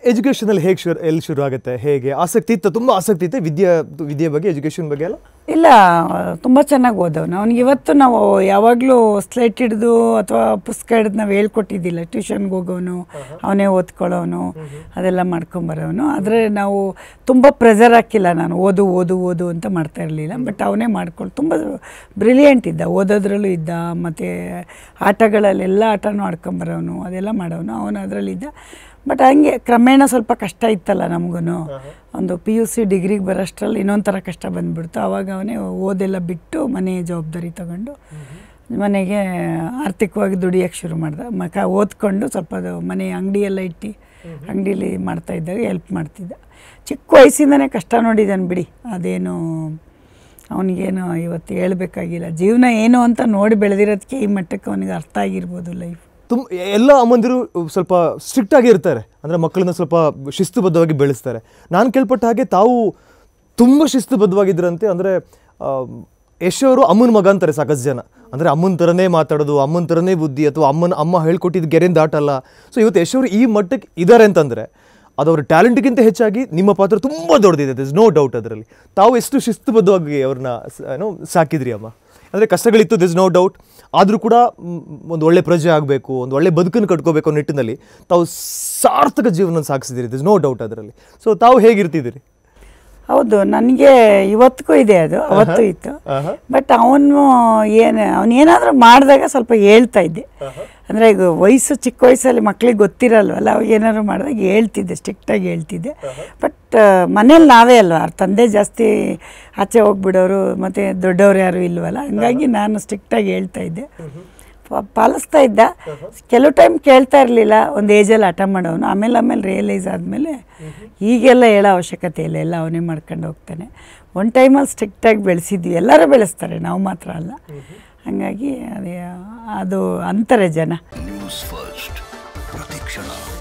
ಎಜುಕೇಷನಲ್ಲಿ ಹೇಗೆ ಶುರು ಎಲ್ಲಿ ಶುರು ಆಗುತ್ತೆ ಹೇಗೆ ಆಸಕ್ತಿ ಇತ್ತು ತುಂಬ ಆಸಕ್ತಿ ಇತ್ತು ವಿದ್ಯೆ ವಿದ್ಯೆ ಬಗ್ಗೆ ಎಜುಕೇಷನ್ ಬಗ್ಗೆ ಎಲ್ಲ ಇಲ್ಲ ತುಂಬ ಚೆನ್ನಾಗಿ ಓದವನು ಅವ್ನಿಗೆ ಇವತ್ತು ನಾವು ಯಾವಾಗಲೂ ಸ್ಲೇಟ್ ಹಿಡಿದು ಅಥವಾ ಪುಸ್ತಕ ಹಿಡಿದು ನಾವು ಹೇಳ್ಕೊಟ್ಟಿದ್ದಿಲ್ಲ ಟ್ಯೂಷನ್ಗೆ ಹೋಗೋನು ಅವನೇ ಓದ್ಕೊಳ್ಳೋನು ಅದೆಲ್ಲ ಮಾಡ್ಕೊಂಬರೋನು ಆದರೆ ನಾವು ತುಂಬ ಪ್ರೆಸರ್ ಹಾಕಿಲ್ಲ ನಾನು ಓದು ಓದು ಓದು ಅಂತ ಮಾಡ್ತಾ ಇರಲಿಲ್ಲ ಬಟ್ ಅವನೇ ಮಾಡ್ಕೊಂಡು ತುಂಬ ಬ್ರಿಲಿಯಂಟ್ ಇದ್ದ ಓದೋದ್ರಲ್ಲೂ ಇದ್ದ ಮತ್ತು ಆಟಗಳಲ್ಲೆಲ್ಲ ಆಟನೂ ಆಡ್ಕೊಂಬರೋನು ಅದೆಲ್ಲ ಮಾಡೋನು ಅವನು ಅದರಲ್ಲಿದ್ದ ಬಟ್ ಹಂಗೆ ಕ್ರಮೇಣ ಸ್ವಲ್ಪ ಕಷ್ಟ ಇತ್ತಲ್ಲ ನಮಗೂ ಒಂದು ಪಿ ಯು ಸಿ ಡಿಗ್ರಿಗೆ ಬರೋಷ್ಟರಲ್ಲಿ ಇನ್ನೊಂದು ಥರ ಕಷ್ಟ ಬಂದ್ಬಿಡ್ತು ಆವಾಗ ಅವನೇ ಓದೆಲ್ಲ ಬಿಟ್ಟು ಮನೆ ಜವಾಬ್ದಾರಿ ತಗೊಂಡು ಮನೆಗೆ ಆರ್ಥಿಕವಾಗಿ ದುಡಿಯೋಕ್ಕೆ ಶುರು ಮಾಡ್ದ ಮಕ ಓದ್ಕೊಂಡು ಸ್ವಲ್ಪ ಅದು ಮನೆ ಅಂಗಡಿ ಎಲ್ಲ ಇಟ್ಟು ಅಂಗಡೀಲಿ ಮಾಡ್ತಾ ಇದ್ದಾಗ ಹೆಲ್ಪ್ ಮಾಡ್ತಿದ್ದ ಚಿಕ್ಕ ವಯಸ್ಸಿಂದನೇ ಕಷ್ಟ ನೋಡಿದ್ದಾನೆ ಬಿಡಿ ಅದೇನು ಅವನಿಗೇನು ಇವತ್ತು ಹೇಳ್ಬೇಕಾಗಿಲ್ಲ ಜೀವನ ಏನು ಅಂತ ನೋಡಿ ಬೆಳೆದಿರೋದಕ್ಕೆ ಈ ಮಟ್ಟಕ್ಕೆ ಅವನಿಗೆ ಅರ್ಥ ಆಗಿರ್ಬೋದು ಲೈಫ್ ತುಂಬ ಎಲ್ಲ ಅಮ್ಮಂದಿರು ಸ್ವಲ್ಪ ಸ್ಟ್ರಿಕ್ಟ್ ಆಗಿ ಇರ್ತಾರೆ ಅಂದರೆ ಮಕ್ಕಳನ್ನ ಸ್ವಲ್ಪ ಶಿಸ್ತುಬದ್ಧವಾಗಿ ಬೆಳೆಸ್ತಾರೆ ನಾನು ಕೇಳ್ಪಟ್ಟ ಹಾಗೆ ತಾವು ತುಂಬ ಶಿಸ್ತುಬದ್ಧವಾಗಿದ್ರಂತೆ ಅಂದರೆ ಯಶ್ ಅವರು ಅಮ್ಮನ ಮಗ ಅಂತಾರೆ ಸಾಕಷ್ಟು ಜನ ಅಂದರೆ ಅಮ್ಮನ ಥರನೇ ಮಾತಾಡೋದು ಅಮ್ಮನ ಥರನೇ ಬುದ್ಧಿ ಅಥವಾ ಅಮ್ಮನ ಅಮ್ಮ ಹೇಳ್ಕೊಟ್ಟಿದ್ದು ಗೆರೆನ್ ದಾಟಲ್ಲ ಸೊ ಇವತ್ತು ಯಶ್ ಅವರು ಈ ಮಟ್ಟಕ್ಕೆ ಇದ್ದಾರೆ ಅಂತಂದರೆ ಅದು ಅವ್ರ ಟ್ಯಾಲೆಂಟ್ಗಿಂತ ಹೆಚ್ಚಾಗಿ ನಿಮ್ಮ ಪಾತ್ರ ತುಂಬ ದೊಡ್ಡದಿದೆ ದಿಸ್ ನೋ ಡೌಟ್ ಅದರಲ್ಲಿ ತಾವು ಎಷ್ಟು ಶಿಸ್ತುಬದ್ಧವಾಗಿ ಅವ್ರನ್ನ ಸ- ಏನೋ ಸಾಕಿದ್ರಿ ಅಮ್ಮ ಅಂದರೆ ಕಷ್ಟಗಳಿತ್ತು ದಿಸ್ ನೋ ಡೌಟ್ ಆದರೂ ಕೂಡ ಮ್, ಒಂದು ಒಳ್ಳೆ ಪ್ರಜೆ ಆಗಬೇಕು ಒಂದು ಒಳ್ಳೆ ಬದುಕನ್ನು ಕಟ್ಕೋಬೇಕು ಅನ್ನೋ ನಿಟ್ಟಿನಲ್ಲಿ ತಾವು ಸಾರ್ಥಕ ಜೀವನ ಸಾಗಿಸಿದಿರಿ ದಿಸ್ ನೋ ಡೌಟ್ ಅದರಲ್ಲಿ ಸೊ ತಾವು ಹೇಗಿರ್ತಿದ್ದೀರಿ ಹೌದು ನನಗೆ ಇವತ್ತಿಗೂ ಇದೆ ಅದು ಅವತ್ತು ಇತ್ತು ಬಟ್ ಅವನು ಏನು ಅವನೇನಾದರೂ ಮಾಡಿದಾಗ ಸ್ವಲ್ಪ ಹೇಳ್ತಾ ಇದ್ದೆ ಅಂದರೆ ಈಗ ವಯಸ್ಸು ಚಿಕ್ಕ ವಯಸ್ಸಲ್ಲಿ ಮಕ್ಳಿಗೆ ಗೊತ್ತಿರಲ್ವಲ್ಲ ಅವಾಗ ಏನಾದ್ರು ಮಾಡಿದಾಗ ಹೇಳ್ತಿದ್ದೆ ಸ್ಟ್ರಿಕ್ಟಾಗಿ ಹೇಳ್ತಿದ್ದೆ ಬಟ್ ಮನೇಲಿ ನಾವೇ ಅಲ್ವಾ ಅವ್ರ ತಂದೆ ಜಾಸ್ತಿ ಆಚೆ ಹೋಗ್ಬಿಡೋರು ಮತ್ತು ದೊಡ್ಡವ್ರು ಯಾರು ಇಲ್ವಲ್ಲ ಹಂಗಾಗಿ ನಾನು ಸ್ಟ್ರಿಕ್ಟಾಗಿ ಹೇಳ್ತಾ ಇದ್ದೆ ಪಾ- ಪಾಲಿಸ್ತಾ ಇದ್ದ ಕೆಲವು ಟೈಮ್ ಕೇಳ್ತಾ ಇರಲಿಲ್ಲ ಒಂದು ಏಜಲ್ಲಿ ಹಠ ಮಾಡೋನು ಆಮೇಲೆ ಆಮೇಲೆ ರಿಯಲೈಸ್ ಆದಮೇಲೆ ಈಗೆಲ್ಲ ಹೇಳೋ ಅವಶ್ಯಕತೆ ಇಲ್ಲ ಎಲ್ಲ ಅವನೇ ಮಾಡ್ಕೊಂಡು ಹೋಗ್ತಾನೆ ಒಂದು ಟೈಮಲ್ಲಿ ಸ್ಟ್ರಿಕ್ಟಾಗಿ ಬೆಳೆಸಿದ್ವಿ ಎಲ್ಲರೂ ಬೆಳೆಸ್ತಾರೆ ನಾವು ಮಾತ್ರ ಅಲ್ಲ ಹಾಗಾಗಿ ಅದೇ ಅದು ಅಂತಾರೆ ಜನ ನ್ಯೂಸ್ ಫಸ್ಟ್ ಪ್ರತಿಕ್ಷಣ